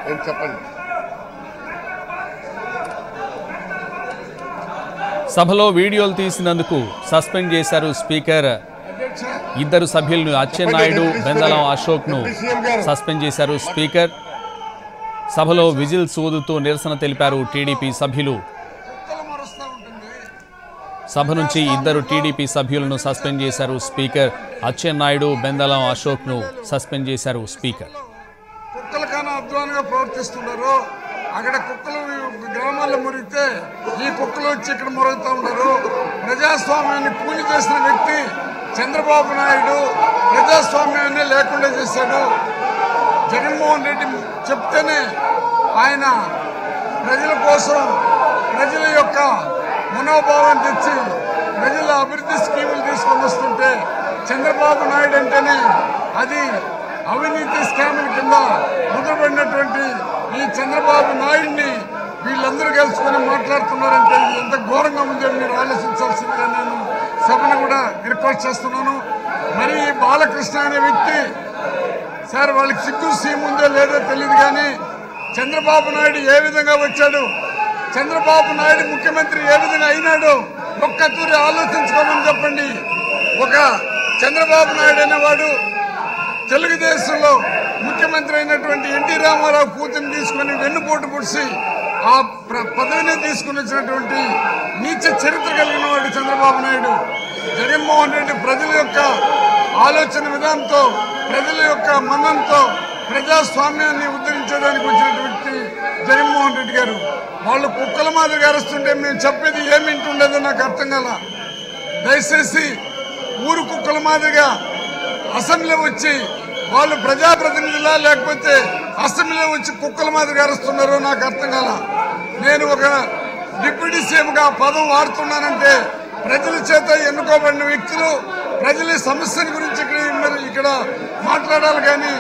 ఏం చెప్పండి సభలో వీడియోలు తీసినందుకు సస్పెండ్ చేశారు స్పీకర్ ఇద్దరు సభ్యులను అచ్చెన్నాయుడు బెందలం అశోక్ ను సస్పెండ్ చేశారు స్పీకర్ సభలో విజిల్స్ ఊదుతూ నిరసన తెలిపారు టీడీపీ సభ్యులు సభ నుంచి ఇద్దరు టీడీపీ సభ్యులను సస్పెండ్ చేశారు స్పీకర్ అచ్చెన్నాయుడు బెందలం అశోక్ ను సస్పెండ్ చేశారు స్పీకర్ కుక్కల కన్నా అధ్వానంగా ప్రవర్తిస్తున్నారు అక్కడ కుక్కలు గ్రామాల్లో మురిగితే ఈ కుక్కలు వచ్చి ఇక్కడ మురుగుతూ ఉన్నారు ప్రజాస్వామ్యాన్ని కూలి చేసిన వ్యక్తి చంద్రబాబు నాయుడు ప్రజాస్వామ్యాన్ని లేకుండా చేశాడు జగన్మోహన్ రెడ్డి చెప్తేనే ఆయన ప్రజల కోసం ప్రజల యొక్క మనోభావాన్ని తెచ్చి ప్రజల అభివృద్ధి స్కీములు తీసుకొని వస్తుంటే చంద్రబాబు నాయుడు అంటేనే అది అవినీతి స్కాముల కింద ముద్రపడినటువంటి ఈ చంద్రబాబు నాయుడిని వీళ్ళందరూ కలుసుకొని మాట్లాడుతున్నారంటే ఇది ఎంత ఘోరంగా ఉందో మీరు ఆలోచించాల్సిందిగా నేను సభను కూడా రిక్వెస్ట్ చేస్తున్నాను మరి ఈ బాలకృష్ణ అనే వ్యక్తి సార్ వాళ్ళకి సిగ్గు సీమ్ ఉందో లేదో తెలియదు కానీ చంద్రబాబు నాయుడు ఏ విధంగా వచ్చాడు చంద్రబాబు నాయుడు ముఖ్యమంత్రి ఏ విధంగా అయినాడు ఒక్క తూరి ఆలోచించుకోమని చెప్పండి ఒక చంద్రబాబు నాయుడు అనేవాడు తెలుగుదేశంలో ముఖ్యమంత్రి అయినటువంటి ఎన్టీ రామారావు కూతురు తీసుకుని వెన్నుపోటు పొడిచి ఆ ప్ర- పదవిని తీసుకుని వచ్చినటువంటి నీచ చరిత్ర కలిగిన వాడు చంద్రబాబు నాయుడు జగన్మోహన్ రెడ్డి ప్రజల యొక్క ఆలోచన విధానంతో ప్రజల యొక్క మనంతో ప్రజాస్వామ్యాన్ని ఉద్ధరించడానికి వచ్చినటువంటి జగన్మోహన్ రెడ్డి గారు వాళ్ళు కుక్కల మాదిరిగా అరుస్తుంటే మేము చెప్పేది ఏమి వింటుండేదో నాకు అర్థం కాల దయచేసి ఊరు కుక్కల మాదిరిగా అసెంబ్లీ వచ్చి వాళ్ళు ప్రజాప్రతినిధులా లేకపోతే అసెంబ్లీలో వచ్చి కుక్కల మాదిరిగా అరుస్తున్నారో నాకు అర్థం కాల నేను ఒక డిప్యూటీ సీఎంగా ఆ పదం వాడుతున్నానంటే ప్రజల చేత ఎన్నుకోబడిన వ్యక్తులు ప్రజల సమస్యల గురించి ఇక్కడ మరి ఇక్కడ మాట్లాడాలి కానీ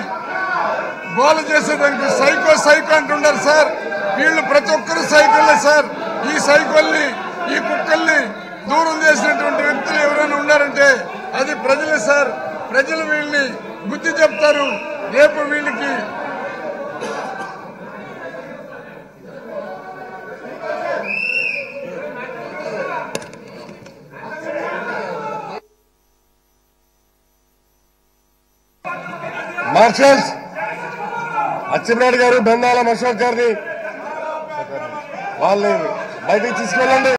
గోల చేసేదానికి సైకో సైకో అంటున్నారు సార్ వీళ్ళు ప్రతి ఒక్కరు సైకోలే సార్ ఈ సైకోల్ని ఈ కుక్కల్ని దూరం చేసినటువంటి వ్యక్తులు ఎవరైనా ఉన్నారంటే అది ప్రజలే సార్ ప్రజలు వీళ్ళని బుద్ధి చెప్తారు రేపు వీళ్ళకి మార్షల్స్ అచ్చెన్నాయుడు గారు బెందాల అశోక్ గారిని వాళ్ళని బయటికి తీసుకెళ్ళండి